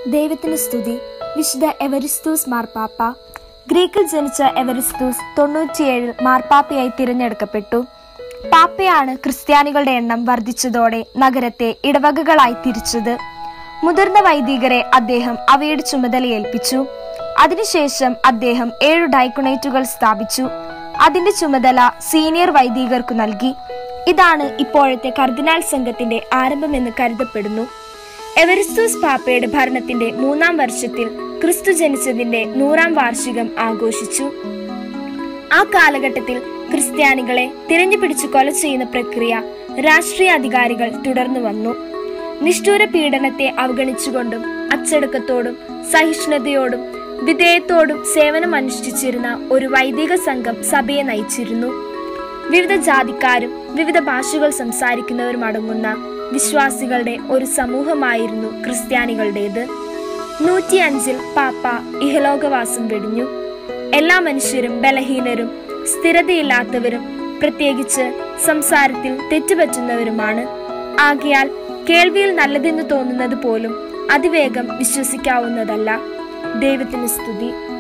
ദൈവത്തിന് സ്തുതി വിശുദ്ധ എവരിസ്തൂസ് മാർപ്പാപ്പ ഗ്രീക്കിൽ ജനിച്ച എവരിസ്തൂസ് തൊണ്ണൂറ്റിയേഴിൽ മാർപ്പാപ്പയായി തിരഞ്ഞെടുക്കപ്പെട്ടു പാപ്പയാണ് ക്രിസ്ത്യാനികളുടെ എണ്ണം വർദ്ധിച്ചതോടെ നഗരത്തെ ഇടവകകളായി തിരിച്ചത് മുതിർന്ന വൈദികരെ അദ്ദേഹം അവയുടെ ചുമതലയേൽപ്പിച്ചു അതിനുശേഷം അദ്ദേഹം ഏഴു ഡൈക്കുണേറ്റുകൾ സ്ഥാപിച്ചു അതിന്റെ ചുമതല സീനിയർ വൈദികർക്കു നൽകി ഇതാണ് ഇപ്പോഴത്തെ കർദിനാൾ സംഘത്തിന്റെ ആരംഭമെന്ന് കരുതപ്പെടുന്നു എവരിസ്തോസ് പാപ്പയുടെ ഭരണത്തിന്റെ മൂന്നാം വർഷത്തിൽ ക്രിസ്തു ജനിച്ചതിന്റെ നൂറാം വാർഷികം ആഘോഷിച്ചു ആ കാലഘട്ടത്തിൽ ക്രിസ്ത്യാനികളെ തിരഞ്ഞുപിടിച്ച് കൊല ചെയ്യുന്ന പ്രക്രിയ രാഷ്ട്രീയ അധികാരികൾ തുടർന്നു വന്നു നിഷ്ഠൂര പീഡനത്തെ അവഗണിച്ചുകൊണ്ടും അച്ചടക്കത്തോടും സഹിഷ്ണുതയോടും വിധേയത്തോടും സേവനം അനുഷ്ഠിച്ചിരുന്ന ഒരു വൈദിക സംഘം സഭയെ നയിച്ചിരുന്നു വിവിധ ജാതിക്കാരും വിവിധ ഭാഷകൾ സംസാരിക്കുന്നവരും അടങ്ങുന്ന വിശ്വാസികളുടെ ഒരു സമൂഹമായിരുന്നു ക്രിസ്ത്യാനികളുടേത് നൂറ്റിയഞ്ചിൽ പാപ്പ ഇഹലോകവാസം വെടിഞ്ഞു എല്ലാ മനുഷ്യരും ബലഹീനരും സ്ഥിരതയില്ലാത്തവരും പ്രത്യേകിച്ച് സംസാരത്തിൽ തെറ്റുപറ്റുന്നവരുമാണ് ആകയാൽ കേൾവിയിൽ നല്ലതെന്ന് തോന്നുന്നത് പോലും അതിവേഗം വിശ്വസിക്കാവുന്നതല്ല ദൈവത്തിന് സ്തുതി